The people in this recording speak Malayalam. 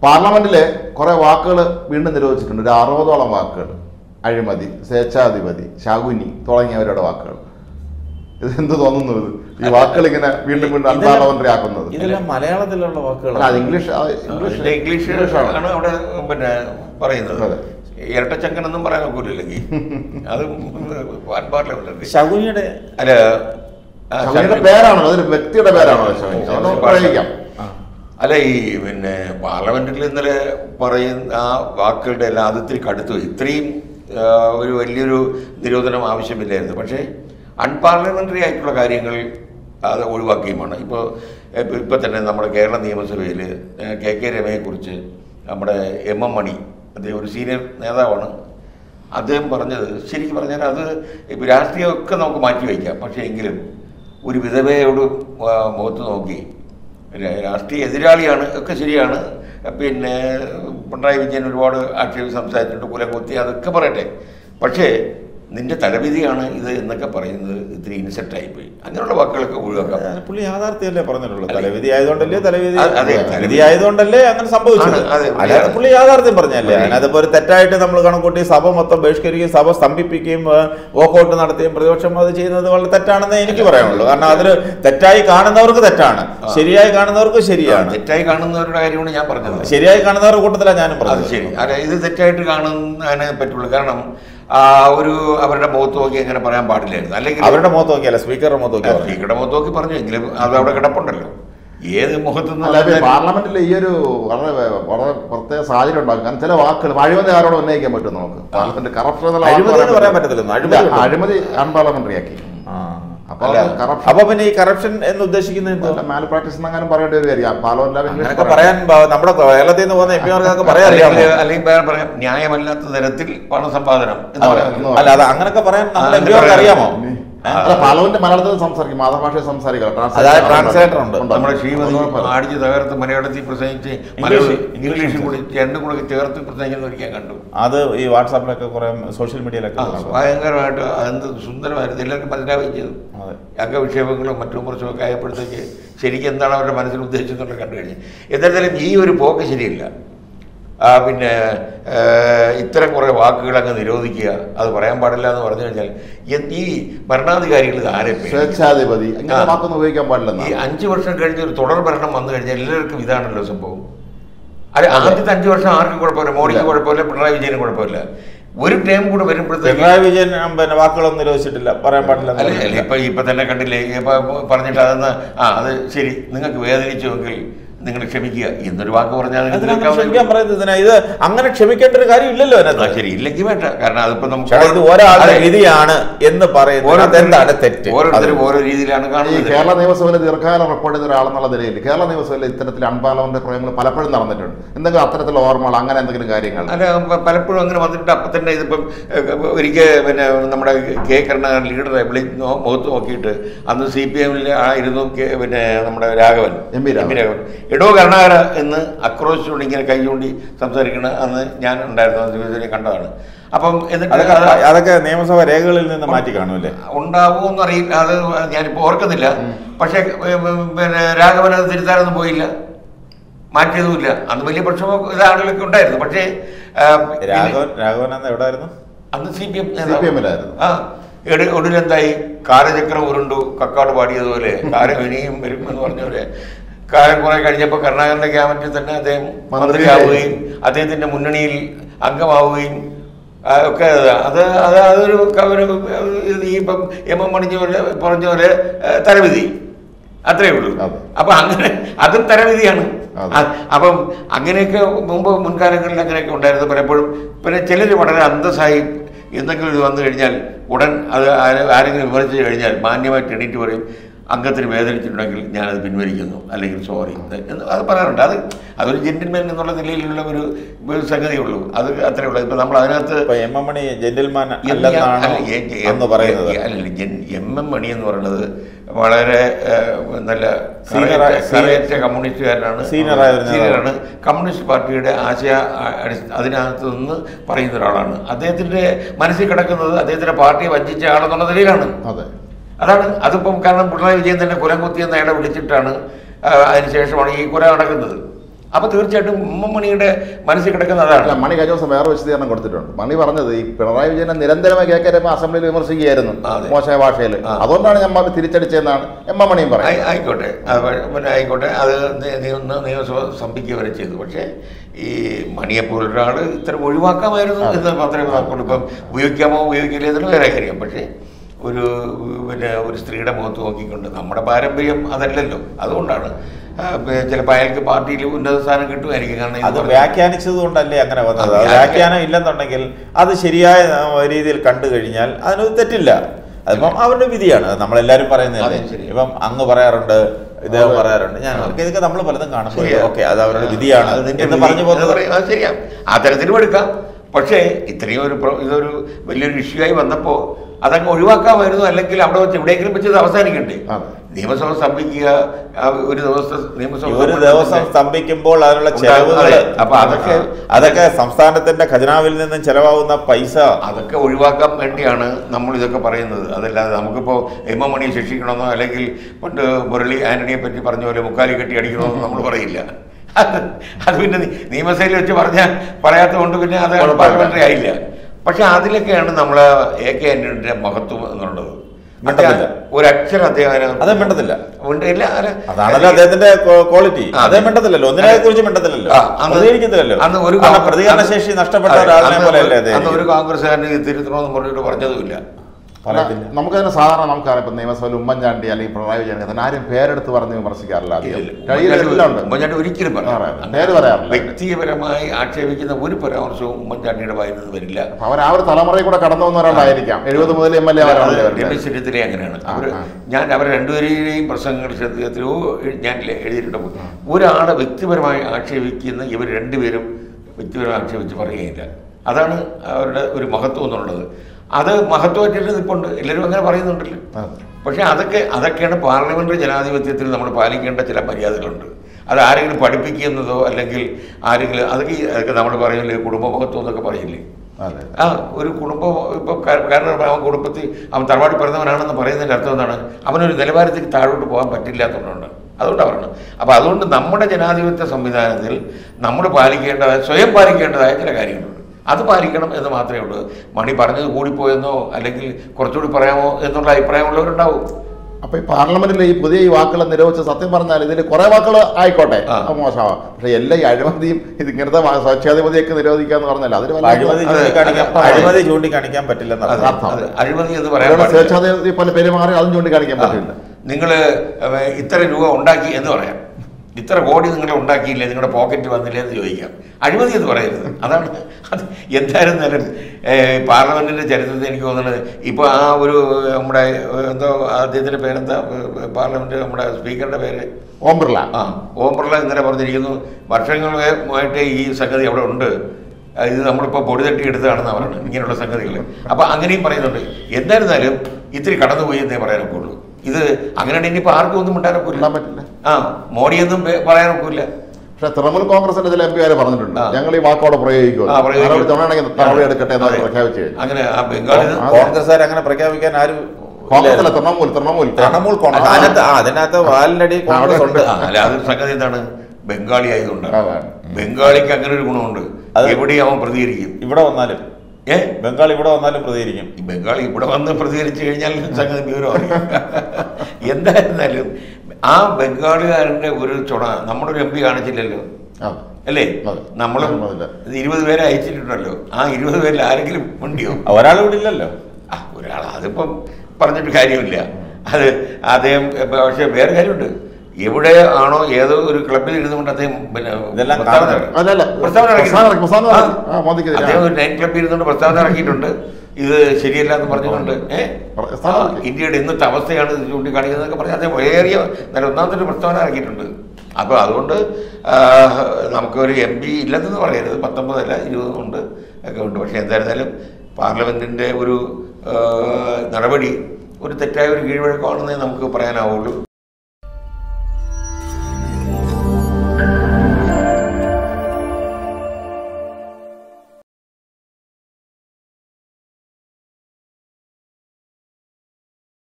പാർലമെന്റിലെ കുറെ വാക്കുകൾ വീണ്ടും നിരോധിച്ചിട്ടുണ്ട് ഒരു അറുപതോളം വാക്കുകൾ അഴിമതി സ്വേച്ഛാധിപതി ശകുനി തുടങ്ങിയവരുടെ വാക്കുകൾ ഇത് എന്ത് തോന്നുന്നു ഇത് ഈ വാക്കുകൾ ഇങ്ങനെ വീണ്ടും വീണ്ടും അൺപാർലമെന്ററി ആക്കുന്നത് ഇതെല്ലാം മലയാളത്തിലുള്ള അല്ല, അത് വാക്കുകളാണ് ഇംഗ്ലീഷ് അത് ഇംഗ്ലീഷ് ഇതിന്റെ ഇംഗ്ലീഷ് ആണ് അവിടെ പിന്നെ പറയുന്നത് അതെ. ഇരട്ടച്ചങ്കൻ എന്നും പറയാൻ ഒക്കില്ലെങ്കിൽ അത് പാർലമെന്റ് ശകുനിയുടെ അല്ല ആ, ശകുനിയുടെ ശകുനി- പേരാണോ അതൊരു വ്യക്തിയുടെ പേരാണോ ശകുനി ഓ, അതൊന്ന് ഓ, പ്രയോഗിക്കാം അല്ല ഈ പിന്നെ പാർലമെന്റിൽ ഇന്നലെ പറയുന്ന ആ വാക്കുകളുടെ എല്ലാം അത് ഇത്തിരി കടുത്തു പോയി. ഇത്രയും ആ, ഒരു വലിയൊരു നിരോധനം ആവശ്യമില്ലായിരുന്നു പക്ഷേ അൺപാർലമെന്ററി ആയിട്ടുള്ള കാര്യങ്ങൾ അത് ഒഴിവാക്കിയുമാണ് ഇപ്പോൾ ഇപ്പോൾ തന്നെ നമ്മുടെ കേരള നിയമസഭയിൽ കെ കെ രമയെക്കുറിച്ച് നമ്മുടെ എം എം മണി അദ്ദേഹം ഒരു സീനിയർ നേതാവാണ് അദ്ദേഹം പറഞ്ഞത് ശരിക്കും പറഞ്ഞാൽ അത് ഇപ്പം രാഷ്ട്രീയമൊക്കെ നമുക്ക് മാറ്റി വയ്ക്കാം പക്ഷേ എങ്കിലും ഒരു വിധവയോട് ആ, മുഖത്ത് നോക്കി രാ- രാഷ്ട്രീയ എതിരാളിയാണ് ഒക്കെ ശരിയാണ് പിന്നെ പിണറായി വിജയൻ ഒരുപാട് ആക്ഷേപം സംസാരിച്ചിട്ടുണ്ട് കുലം കുത്തി അതൊക്കെ പറയട്ടെ പക്ഷേ നിന്റെ തലവിധിയാണ് ഇത് എന്നൊക്കെ പറയുന്നത് ഇത്തിരി ഇൻസെറ്റ് ആയിപ്പോയി അങ്ങനെയുള്ള വാക്കുകളൊക്കെ ഒഴിവാക്കാം അത് പുള്ളി യാഥാർത്ഥ്യമല്ലേ പറഞ്ഞിട്ടുള്ളൂ തലവിധി ആയതുകൊണ്ടല്ലേ തലവിധി അതെ, അതെ, തലവിധി ആയതുകൊണ്ടല്ലേ അങ്ങനെ സംഭവിച്ചത് ആണ്, അതെ, അല്ലാതെ പുള്ളി യാഥാർത്ഥ്യം പറഞ്ഞല്ലേ അതെ. അതിനകത്ത് ഒരു തെറ്റായിട്ട് നമ്മൾ കണക്കൂട്ടി സഭ മൊത്തം ബഹിഷ്കരിക്കുകയും സഭ സ്തംഭിപ്പിക്കുകയും വോക്കൗട്ട് നടത്തുകയും പ്രതിപക്ഷം അത് ചെയ്യുന്നത് വളരെ തെറ്റാണെന്ന് എനിക്ക് പറയാനുള്ളൂ കാരണം അതിൽ തെറ്റായി കാണുന്നവർക്ക് തെറ്റാണ് ശരിയായി കാണുന്നവർക്ക് ശരിയാണ് തെറ്റായി കാണുന്നവരുടെ കാര്യമാണ് ഞാൻ പറഞ്ഞത് ശരിയായി കാണുന്നവരുടെ കൂട്ടത്തിലാണ് ഞാനും അത് പറഞ്ഞത് ശരി അല്ല ഇത് തെറ്റായിട്ട് കാണുന്നതിനെ പറ്റുള്ളൂ കാരണം ആ ഒരു അവരുടെ മുഖത്ത് നോക്കി അങ്ങനെ പറയാൻ പാടില്ലായിരുന്നു അല്ലെങ്കിൽ അവരുടെ മുഖത്ത് നോക്കിയല്ല സ്പീക്കറുടെ മുഖത്ത് നോക്കിയാ പറഞ്ഞത്. സ്പീക്കറുടെ മുഖത്ത് നോക്കി പറഞ്ഞു എങ്കിലും അത് അവിടെ കിടപ്പുണ്ടല്ലോ ഏത് മുഖത്ത് അല്ല ഇപ്പൊ നിന്ന് പാർലമെന്റിൽ ഈ ഒരു വളരെ വളരെ പ്രത്യേക സാഹചര്യം ഉണ്ടാകും കാരണം ചില വാക്കുകൾ അഴിമതി ആരോട് ഉന്നയിക്കാൻ പറ്റും നമുക്ക് പാർലമെന്റ് കറപ്ഷൻ എന്നുള്ള വാക്ക് അഴിമതി എന്ന് പറയാൻ പറ്റില്ല. പറ്റത്തില്ല അഴിമതി ഇല്ല, ഉണ്ട്. അഴിമതി അൺപാർലമെന്ററി ആക്കി ആ. അപ്പൊ അല്ല, കറപ്ഷൻ അപ്പൊ പിന്നെ ഈ കറപ്ഷൻ എന്ന് ഉദ്ദേശിക്കുന്നത് എന്തോ മാൽ പ്രാക്ടീസ് എന്നെങ്ങാനും പറയേണ്ടി വരികയായിരിക്കും പാർലമെന്റ് അങ്ങനെയൊക്കെ പറയാൻ ബ- നമ്മുടെ കേരളത്തിൽ നിന്ന് പോകുന്ന എം പിമാർക്കൊക്കെ പറയാൻ അറിയാമോ അല്ലെങ്കിൽ അല്ലെങ്കിൽ വേറെ പറയാം ന്യായമല്ലാത്ത തരത്തിൽ പണസമ്പാദനം എന്ന് അതെ, പറയാം. എന്ന് അല്ല അത് അങ്ങനൊക്കെ പറയാൻ നമ്മുടെ എം അങ്ങനെ പിമാർക്ക് പറയാം. അറിയാമോ അല്ല പാർലമെന്റ് മലയാളത്തിൽ സംസാരിക്കും മാതൃഭാഷയിൽ സംസാരിക്കില്ല അതായത് translator ഉണ്ട്. നമ്മുടെ ശ്രീമതി അതൊന്നും കുഴപ്പമില്ല. ആടിച്ച് തകർത്ത് മലയാളത്തിൽ പ്രസംഗിച്ച് ഇംഗ്ലീഷ്, മലയാളം ഇംഗ്ലീഷ് ഇംഗ്ലീഷും കൂടി രണ്ടും കൂടി ചേർത്ത് പ്രസംഗിക്കുന്ന ഒരിക്കൽ കണ്ടു അത് ഈ വാട്സാപ്പിലൊക്കെ കുറെ സോഷ്യൽ മീഡിയയിലൊക്കെ ആ, ഭയങ്കരമായിട്ട് അതെന്ത് സുന്ദരമായിരുന്നു എല്ലാവർക്കും മനസ്സിലാവുകയും ചെയ്തു അതെ. അംഗവിക്ഷേപങ്ങളും മറ്റും കുറച്ചുമൊക്കെ ആയപ്പോഴത്തേക്ക് ശരിക്കും എന്താണ് അവരുടെ മനസ്സിൽ ഉദ്ദേശിച്ചെന്നുള്ള കണ്ടു കഴിഞ്ഞു എന്തായാലും ഈ ഒരു പോക്ക് ശരിയില്ല ആ, പിന്നെ ആ, ഇത്തരം കുറേ വാക്കുകൾ അങ്ങ് നിരോധിക്കുക അത് പറയാൻ പാടില്ല എന്ന് പറഞ്ഞു കഴിഞ്ഞാൽ എന്ത് ഈ ഭരണാധികാരികൾ ഇത് ആരെ പേടിക്കും? സ്വേച്ഛാധിപതി ഇങ്ങനെ ആ. വാക്കൊന്നും ഉപയോഗിക്കാൻ ഈ പാടില്ലെന്ന് അഞ്ചു വർഷം കഴിഞ്ഞ് ഒരു തുടർ ഭരണം വന്നു കഴിഞ്ഞാൽ എല്ലാവർക്കും ഇതാണല്ലോ സംഭവം അല്ല ആദ്യത്തെ അഞ്ചു വർഷം ആർക്കും കുഴപ്പമില്ല മോഡിക്ക് കുഴപ്പമില്ല പിണറായി വിജയനും കുഴപ്പമില്ല ഒരു ടൈം കൂടെ വരുമ്പോഴത്തേക്ക് പിണറായി വിജയൻ ഉം, പിന്നെ വാക്കുകളൊന്നും നിരോധിച്ചിട്ടില്ല പറയാൻ പാടില്ല എന്ന് അല്ല അല്ല, പറഞ്ഞില്ല. ഇപ്പൊ ഇപ്പൊ തന്നെ കണ്ടില്ലേ ഇപ്പൊ പറഞ്ഞിട്ട് അതെന്ന് ആ അത് ശരി നിങ്ങൾക്ക് വേദനിച്ചുവെങ്കിൽ നിങ്ങൾ ക്ഷമിക്കുക എന്നൊരു വാക്ക് പറഞ്ഞാൽ നിങ്ങൾക്ക് അതിനങ്ങനെ കേൾക്കാവുന്നതേ ക്ഷമിക്കാൻ ഉള്ളൂ. പറയുന്നത് ഇതിനാ ഇത് അങ്ങനെ ക്ഷമിക്കേണ്ട ഒരു കാര്യം ഇല്ലല്ലോ ആ, അതിനകത്ത് ശരി ഇല്ലെങ്കിൽ വേണ്ട കാരണം അതിപ്പോ നമുക്ക് പക്ഷേ ഇത് ഒരാളുടെ അതെ, വിധിയാണ് എന്ന് പറയുന്നത് ഓരോരുത്തരും- അതെന്താണ് തെറ്റ് ഓരോരുത്തരും അത് ഓരോ രീതിയിലാണ് ഈ കാണുന്നത് കേരള നിയമസഭയിൽ ദീർഘകാലം റിപ്പോർട്ട് ചെയ്ത ഒരാളെന്നുള്ള നിലയിൽ കേരള നിയമസഭയിൽ ഇത്തരത്തിൽ അൺപാർലമെന്റ് പ്രയോഗങ്ങൾ പലപ്പോഴും നടന്നിട്ടുണ്ട് എന്തെങ്കിലും അത്തരത്തിലുള്ള ഓർമ്മകൾ അങ്ങനെ എന്തെങ്കിലും കാര്യങ്ങൾ അല്ല പ- പലപ്പോഴും അങ്ങനെ വന്നിട്ട് അപ്പം തന്നെ ഇതിപ്പം ഒരിക്കൽ പിന്നെ നമ്മുടെ കെ കരുണാകരൻ ലീഡറെ വിളി നോ- മുഖത്ത് നോക്കിയിട്ട് അന്ന് സി പി എമ്മിൽ ആയിരുന്നു കെ- പിന്നെ നമ്മുടെ രാഘവൻ എം പി രാഘവൻ. എടോ കരുണാകര എന്ന് അക്രോശിച്ചുകൊണ്ട് ഇങ്ങനെ കൈ ചൂണ്ടി സംസാരിക്കണ അന്ന് ഞാൻ ഉണ്ടായിരുന്നു അത് ജീവിതത്തിൽ കണ്ടതാണ് അപ്പം എന്നിട്ട് അതൊക്കെ അത് അതൊക്കെ നിയമസഭ രേഖകളിൽ നിന്ന് മാറ്റി കാണൂല്ലേ ഉണ്ടാവുമെന്ന് അറിയില്ല അത് ഞാനിപ്പോൾ ഓർക്കുന്നില്ല പക്ഷേ ഏ, പിന്നെ രാഘവൻ അത് തിരുത്താനൊന്നും പോയില്ല മാറ്റിയതുമില്ല അന്ന് വലിയ പ്രക്ഷോഭ ആളുകളൊക്കെ ഉണ്ടായിരുന്നു പക്ഷേ ആ, പിന്നെ- രാഘവൻ രാഘവൻ അന്ന് എവിടെയായിരുന്നു അന്ന് സി പി എം CPM ലായിരുന്നു. ആ എടി ഒടുവിലെന്തായി കാലചക്രം ഉരുണ്ടു കക്കാട് പാടിയതുപോലെ കാലം ഇനിയും വരും എന്ന് പറഞ്ഞ പോലെ കാലം കുറെ കഴിഞ്ഞപ്പോൾ കരുണാകരന്റെ ക്യാബിനറ്റിൽ തന്നെ അദ്ദേഹം മന്ത്രിയാവുകയും അദ്ദേഹത്തിന്റെ മുന്നണിയിൽ അംഗമാവുകയും ആ, ഒക്കെ അത് അത് അതൊരു ക- ഒരു ഇത് ഈ ഇപ്പം എം എം മണിഞ്ഞ പോലെ പറഞ്ഞ പോലെ ആ, തലവിധി അത്രേ ഉള്ളൂ അതെ. അപ്പൊ അങ്ങനെ അതും തലവിധിയാണ് അതെ. ആ, അപ്പം അങ്ങനെയൊക്കെ മുമ്പ് മുൻകാലങ്ങളിൽ അങ്ങനെയൊക്കെ ഉണ്ടായിരുന്നു പലപ്പോഴും പിന്നെ ചിലർ വളരെ അന്തസ്സായി എന്തെങ്കിലും ഇത് വന്നു കഴിഞ്ഞാൽ ഉടൻ അത് ആരെ- ആരെങ്കിലും വിമർശിച്ചു കഴിഞ്ഞാൽ മാന്യമായിട്ട് എണീറ്റ് പറയും അംഗത്തിന് വേദനിച്ചിട്ടുണ്ടെങ്കിൽ ഞാനത് പിൻവലിക്കുന്നു അല്ലെങ്കിൽ സോറി എന്ന് അത് പറയാറുണ്ട് അത് അതൊരു ജെന്റിൽമാൻ എന്നുള്ള നിലയിലുള്ള ഒരു ഒരു സംഗതിയുള്ളൂ അത് അത്രേ ഉള്ളൂ ഇപ്പം നമ്മൾ അതിനകത്ത് ഇപ്പൊ M M Mani gentleman M- അല്ലെന്നാണ് അല്ല, എ- എ- അന്ന് പറയുന്നത് എ- അല്ലല്ല, ജൻ- എം എം മണി എന്ന് പറയുന്നത് വളരെ ഏഹ്, നല്ല Senior ആയ- കറയറ്റ- കറയറ്റ കമ്മ്യൂണിസ്റ്റുകാരനാണ് Senior ആയ ഒരു നേതാവ്. സീനിയറാണ് കമ്മ്യൂണിസ്റ്റ് പാർട്ടിയുടെ ആശയ അ- അടി- അതിനകത്ത് നിന്ന് പറയുന്ന ഒരാളാണ് അദ്ദേഹത്തിന്റെ മനസ്സിൽ കിടക്കുന്നത് അദ്ദേഹത്തിന്റെ പാർട്ടിയെ വഞ്ചിച്ച ആളെന്നുള്ള നിലയിലാണ് അതെ അതാണ് അതിപ്പം കാരണം പിണറായി വിജയൻ തന്നെ കുലം കുത്തിയെന്ന് അയാളെ വിളിച്ചിട്ടാണ് ആ, അതിനുശേഷമാണ് ഈ കുല നടക്കുന്നത് അപ്പൊ തീർച്ചയായിട്ടും ഉമ്മമണിയുടെ മനസ്സിൽ കിടക്കുന്ന അല്ല അതാണ് മണി കഴിഞ്ഞ ദിവസം വേറെ വിശദീകരണം കൊടുത്തിട്ടുണ്ട് മണി പറഞ്ഞത് ഈ പിണറായി വിജയനെ നിരന്തരമായി കെ കെ രമ അസംബ്ലിയിൽ വിമർശിക്കുകയായിരുന്നു അതെ. മോശമായ ഭാഷയിൽ ആ. അതുകൊണ്ടാണ് ഞാൻ പറഞ്ഞത് തിരിച്ചടിച്ചതെന്നാണ് എം എം മണിയും ആയി- പറയുന്നത് ആയിക്കോട്ടെ അത് വ- പിന്നെ ആയിക്കോട്ടെ അത് നി- നി- ഒന്ന് നിയമസഭ സംഭിക്കുക വരെ ചെയ്തു പക്ഷേ ഈ മണിയെ പോലൊരാൾ ഇത്തരം ഒഴിവാക്കാമായിരുന്നു എന്ന് മാത്രമേ നമുക്കുള്ളൂ ഇപ്പം ഉപയോഗിക്കാമോ ഉപയോഗിക്കില്ല എന്നുള്ള വേറെ കാര്യം പക്ഷേ ഒരു പിന്നെ ഒരു സ്ത്രീയുടെ മുഖത്ത് നോക്കിക്കൊണ്ട് നമ്മുടെ പാരമ്പര്യം അതല്ലല്ലോ അതുകൊണ്ടാണ് ആ, പി- ചിലപ്പോൾ അയാൾക്ക് പാർട്ടിയിൽ ഉന്നത സ്ഥാനം കിട്ടുമായിരിക്കും കാരണം ഇത് അത് പറഞ്ഞ- വ്യാഖ്യാനിച്ചത് കൊണ്ടല്ലേ അങ്ങനെ വന്നത് അത് അത് വ്യാഖ്യാ- വ്യാഖ്യാനം ഇല്ലെന്നുണ്ടെങ്കിൽ അത് ശരിയായ ആ, രീതിയിൽ കണ്ടു കഴിഞ്ഞാൽ അതിന് തെറ്റില്ല അതിപ്പം അവരുടെ വിധിയാണ് അത് നമ്മളെല്ലാവരും പറയുന്നതല്ലേ അതെ, ശരി. ഇപ്പം അങ്ങ് പറയാറുണ്ട് ഇദ്ദേഹം അതെ. പറയാറുണ്ട് ഞാൻ ഓർക്കും ഇതൊക്കെ നമ്മൾ പലതും കാണുമ്പോൾ ശരിയാ. ഓക്കെ അത് അവരുടെ വിധിയാണ് അത് നിന്റെ എന്ന് വിധി പറഞ്ഞു എന്ന് പോകുന്നത് പറയും. അത് ശരിയാ ആ തരത്തിലും എടുക്കാം പക്ഷേ ഇത്രയും ഒരു പ്ര- ഇതൊരു വലിയൊരു ഇഷ്യൂ ആയി വന്നപ്പോൾ അതങ്ങ് ഒഴിവാക്കാമായിരുന്നു അല്ലെങ്കിൽ അവിടെ വെച്ച് എവിടെയെങ്കിലും വെച്ച് ഇത് അവസാനിക്കണ്ടേ അതെ. നിയമസഭ സ്തംഭിക്കുക ആ ഒരു ദിവസത്തെ നിയമസഭ ഒരു സമ്മേളനത്തിന്റെ- ദിവസം സ്തംഭിക്കുമ്പോൾ അതിനുള്ള ഉണ്ടാകും. ചെലവുകൾ അതെ. അപ്പൊ അതൊക്കെ അതൊക്കെ സംസ്ഥാനത്തിന്റെ ഖജനാവിൽ നിന്നും ചെലവാകുന്ന പൈസ അതൊക്കെ ഒഴിവാക്കാൻ വേണ്ടിയാണ് നമ്മൾ ഇതൊക്കെ പറയുന്നത് അതല്ലാതെ നമുക്കിപ്പോൾ എം എം മണിയെ ശിക്ഷിക്കണമെന്നോ അല്ലെങ്കിൽ പണ്ട് മുരളി ആന്റണിയെ പറ്റി പറഞ്ഞ പോലെ മുക്കാലി കെട്ടി അടിക്കണമെന്നോ നമ്മൾ പറയില്ല അത് അത് പിന്നെ നി- നിയമസഭയിൽ വെച്ച് പറഞ്ഞാൽ പറയാത്തത് കൊണ്ട് പിന്നെ അത് കുഴപ്പമില്ല. പാർലമെന്ററി ആയില്ല പക്ഷെ അതിലൊക്കെയാണ് നമ്മളെ എ കെ ആന്റണിയുടെ മഹത്വം എന്നുള്ളത് മിണ്ടത്തില്ല. ഒരക്ഷരം അദ്ദേഹം അതിനകത്ത് അത് മിണ്ടത്തില്ല. മിണ്ടില്ല അല്ല. അതാണല്ലോ അദ്ദേഹത്തിന്റെ ക്വാളിറ്റി ആ, അതേ മിണ്ടത്തില്ലല്ലോ ഒന്നിനെ കുറിച്ച് മിണ്ടത്തില്ലല്ലോ ആ, അന്ന് പ്രതികരിക്കത്തില്ലല്ലോ അന്ന് ഒരു കാരണം കോൺഗ്രസ്- പ്രതികരണ ശേഷി നഷ്ടപ്പെട്ട അതെ, ഒരാളിനെ അന്ന് പോലെയല്ലേ ഒരു- അന്ന് ഒരു അദ്ദേഹം കോൺഗ്രസ്സുകാരന് തിരുത്തണമെന്ന് പറഞ്ഞിട്ട് പറഞ്ഞതുമില്ല പറയത്തില്ല നമുക്കതിന് സാധാരണ നമുക്കറിയാം ഇപ്പൊ നിയമസഭയിൽ ഉമ്മൻചാണ്ടി അല്ലെങ്കിൽ പിണറായി വിജയൻ തന്നെ ആരും പേരെടുത്ത് പറഞ്ഞ് വിമർശിക്കാറില്ല അധികം കഴിയില്ല ഉണ്ട് ഉമ്മൻചാണ്ടി ഒരിക്കലും പറയാറില്ല. പറയാറില്ല. പേര് പറയാറില്ല. വ്യക്തിപരമായി ആക്ഷേപിക്കുന്ന ഒരു പരാമർശവും ഉമ്മൻചാണ്ടിയുടെ വായിൽ നിന്ന് വരില്ല അപ്പൊ അവർ ആ ഒരു തലമുറയിൽ കൂടെ കടന്നു വന്ന ഒരാളായിരിക്കാം എഴുപത് മുതൽ എം എൽ എ അത് വരാണല്ലേ രമേശ് വരുന്നത് ചെന്നിത്തല അങ്ങനെയാണ് ആ, അവർ ആ. ഞാൻ അവരെ രണ്ടുപേരെയും പ്രസംഗങ്ങൾ ശ്രദ്ധ എത്രയോ ഞാൻ എഴുതിയിട്ടുണ്ട് ഒരാളെ വ്യക്തിപരമായി ആക്ഷേപിക്കുന്ന ഇവർ രണ്ടുപേരും വ്യക്തിപരമായി ആക്ഷേപിച്ച് പറയുകയില്ല അതാണ് അവരുടെ ഒരു മഹത്വം എന്നുള്ളത് അത് മഹത്വമായിട്ട് നിൽപ്പുണ്ട് എല്ലാവരും അങ്ങനെ പറയുന്നുണ്ടല്ലോ അതെ. പക്ഷേ അതൊക്കെ അതൊക്കെയാണ് പാർലമെന്ററി ജനാധിപത്യത്തിൽ നമ്മൾ പാലിക്കേണ്ട ചില മര്യാദകളുണ്ട് അത് ആരെങ്കിലും പഠിപ്പിക്കുന്നതോ അല്ലെങ്കിൽ ആരെങ്കിലും അതൊക്കെ ഈ- അതൊക്കെ നമ്മൾ പറയില്ലേ കുടുംബ മഹത്വം എന്നൊക്കെ പറയില്ലേ അതെ ആ ഒരു കുടുംബം ഇപ്പം ക- കാരണം അവൻ കുടുംബത്തിൽ അവൻ തറവാടി പിറന്നവനാണെന്ന് പറയുന്നതിൻ്റെ അർത്ഥം എന്താണ് അവനൊരു നിലവാരത്തിൽ താഴോട്ട് പോകാൻ പറ്റില്ലാത്തതുകൊണ്ടാണ് അതുകൊണ്ടാണ് പറയുന്നത് അപ്പോൾ അതുകൊണ്ട് നമ്മുടെ ജനാധിപത്യ സംവിധാനത്തിൽ നമ്മൾ പാലിക്കേണ്ടതായ സ്വയം പാലിക്കേണ്ടതായ ചില കാര്യങ്ങളുണ്ട് അത് പാലിക്കണം എന്ന് മാത്രമേ ഉള്ളൂ മണി പറഞ്ഞത് കൂടിപ്പോയെന്നോ അല്ലെങ്കിൽ കുറച്ചുകൂടി പറയാമോ എന്നുള്ള അഭിപ്രായമുള്ളവരുണ്ടാവും അപ്പൊ ഈ പാർലമെന്റിൽ ഈ പുതിയ ഈ വാക്കുകൾ നിരോധിച്ച് സത്യം പറഞ്ഞാൽ ഇതിൽ കുറെ വാക്കുകൾ ആയിക്കോട്ടെ ആ. അത് മോശമാവാം പക്ഷെ എല്ലാ ഈ അഴിമതിയും ഇത് ഇങ്ങനത്തെ വാ- സ്വച്ഛാധിപതിയൊക്കെ നിരോധിക്കാന്ന് പറഞ്ഞാൽ അതിൽ അപ്പൊ അഴിമതി അതെ, ചൂണ്ടിക്കാണിക്കാൻ അതെ. അഴിമതി ചൂണ്ടിക്കാണിക്കാൻ പറ്റില്ലെന്ന് അത് അർത്ഥം. അത് അഴിമതി എന്ന് പറയാൻ അവരുടെ പാടില്ല. സ്വേച്ഛാധിപതി പോലെ പെരുമാറി അതും ചൂണ്ടിക്കാണിക്കാൻ പറ്റില്ല നിങ്ങൾ ഇത്ര രൂപ ഉണ്ടാക്കി എന്ന് പറയാം ഇത്ര കോടി നിങ്ങൾ ഉണ്ടാക്കിയില്ലേ നിങ്ങളുടെ പോക്കറ്റ് വന്നില്ലേ എന്ന് ചോദിക്കാം അഴിമതി എന്ന് പറയരുത് അതാണ് അത് എന്തായിരുന്നാലും ഏഹ്, പാർലമെന്റിന്റെ ചരിത്രത്തിൽ എനിക്ക് തോന്നുന്നത് ഇപ്പോൾ ആ ഒരു നമ്മുടെ ഏഹ്, എന്തോ അദ്ദേഹത്തിന്റെ പേരെന്താ ഏഹ്, പാർലമെന്റ് നമ്മുടെ സ്പീക്കറുടെ പേര് ഓം ബിർള ആ ഓം ബിർള ഇന്നലെ പറഞ്ഞിരിക്കുന്നു വർഷങ്ങളായിട്ട് ഈ സംഗതി അവിടെ ഉണ്ട് ആ, ഇത് നമ്മളിപ്പോൾ പൊടി തട്ടി എടുത്തതാണെന്ന് പറയുന്നത് ഇങ്ങനെയുള്ള സംഗതികൾ അപ്പം അങ്ങനെയും പറയുന്നുണ്ട് എന്തായിരുന്നാലും ഇത്തിരി കടന്നുപോയി എന്നേ പറയാനൊക്കെ ഉള്ളൂ ഇത് അങ്ങനെയാണ് ഇനിയിപ്പോൾ ആർക്കും ഒന്നും മിണ്ടാനൊക്കില്ല മിണ്ടാൻ പറ്റില്ല. ആ മോഡിയൊന്നും പേ- പറയാനൊക്കില്ല പക്ഷെ തൃണമൂൽ കോൺഗ്രസിന്റെ ചില എം പിമാരെ പറഞ്ഞിട്ടുണ്ട് ആ. ഞങ്ങൾ ഈ വാക്കോടെ പ്രയോഗിക്കും ആ, പ്രയോഗിക്കും. ആരോട് തുണയാണെങ്കിൽ നടപടി എടുക്കട്ടെ എന്ന് അതെ. പ്രഖ്യാപിച്ചു കഴിഞ്ഞു അങ്ങനെ ആ ബംഗാളിൽ നിന്ന് ആ, കോൺഗ്രസ്സുകാർ അങ്ങനെ പ്രഖ്യാപിക്കാൻ ആരും കോൺഗ്രസ് അല്ല ഇല്ലായിരുന്നു. തൃണമൂൽ തൃണമൂൽ തൃണമൂൽ കോൺഗ്രസ് ആ, അതിനകത്ത് ആ, അതിനകത്ത് വാലിനടി കോൺഗ്രസ് ഉണ്ട് ആ, അല്ല അത് സംഗതി എന്താണ് ബംഗാളി ആയതുകൊണ്ടാണ് അതാണ്. ബംഗാളിക്ക് അങ്ങനെ ഒരു ഗുണമുണ്ട് അത് എവിടെയും അവൻ പ്രതികരിക്കും ഇവിടെ വന്നാലും ഏ ബംഗാൾ ഇവിടെ വന്നാലും പ്രതികരിക്കും ഈ ബംഗാളി ഇവിടെ വന്ന് പ്രതികരിച്ചു കഴിഞ്ഞാൽ സംഗതി വിവരമായി എന്തായിരുന്നാലും ആ ബംഗാളുകാരന്റെ ഒരു ചുണ നമ്മുടെ ഒരു എം പി കാണിച്ചില്ലല്ലോ അതെ. അല്ലേ അതെ. നമ്മളും അതെ. ഇത് ഇരുപത് പേരെ അയച്ചിട്ടുണ്ടല്ലോ ആ ഇരുപത് പേരിൽ ആരെങ്കിലും ഉണ്ടിയോ ഒരാൾ ഇവിടെ ഇല്ലല്ലോ ആ ഒരാൾ അതിപ്പം പറഞ്ഞിട്ട് കാര്യമില്ല അത് അദ്ദേഹം പക്ഷെ വേറെ കാര്യമുണ്ട് എവിടെ ആണോ ഏതോ ഒരു ക്ലബിൽ ഇരുന്നുകൊണ്ട് അദ്ദേഹം പിന്നെ ഇതെല്ലാം പ്രസ്താവന കാണുന്നുണ്ട്. ഇറക്കി. അല്ലല്ല പ്രസ്താവന ഇറക്കി. പ്രസ്താവന ഇറക്കി, പ്രസ്താവന ആ. ഇറക്കി. ആ, മോദിക്കെതിരെ. അദ്ദേഹം ഒരു നൈറ്റ് ക്ലബിൽ ഇരുന്നുകൊണ്ട് പ്രസ്താവന ഇറക്കിയിട്ടുണ്ട് ഇത് ശരിയല്ല എന്ന് പറഞ്ഞുകൊണ്ട് ഏഹ് പ്രസ്താവന ഇറക്കി. ഇന്ത്യയുടെ ഇന്നത്തെ അവസ്ഥയാണ് ഇത് ചൂണ്ടിക്കാണിക്കുന്നതൊക്കെ പറഞ്ഞ് അദ്ദേഹം ഏറിയ നല്ല ഒന്നാമത്തെ പ്രസ്താവന ഇറക്കിയിട്ടുണ്ട് അപ്പോൾ അതുകൊണ്ട് ആ, നമുക്കൊരു എം പി ഇല്ലെന്ന് പറയരുത് പത്തൊമ്പതല്ല ഇരുപതും ഉണ്ട് ഒക്കെ ഉണ്ട് പക്ഷേ എന്തായിരുന്നാലും പാർലമെൻറ്റിൻ്റെ ഒരു ആ, നടപടി ഒരു തെറ്റായ ഒരു കീഴ്വഴക്കമാണെന്നേ നമുക്ക് പറയാനാവുള്ളൂ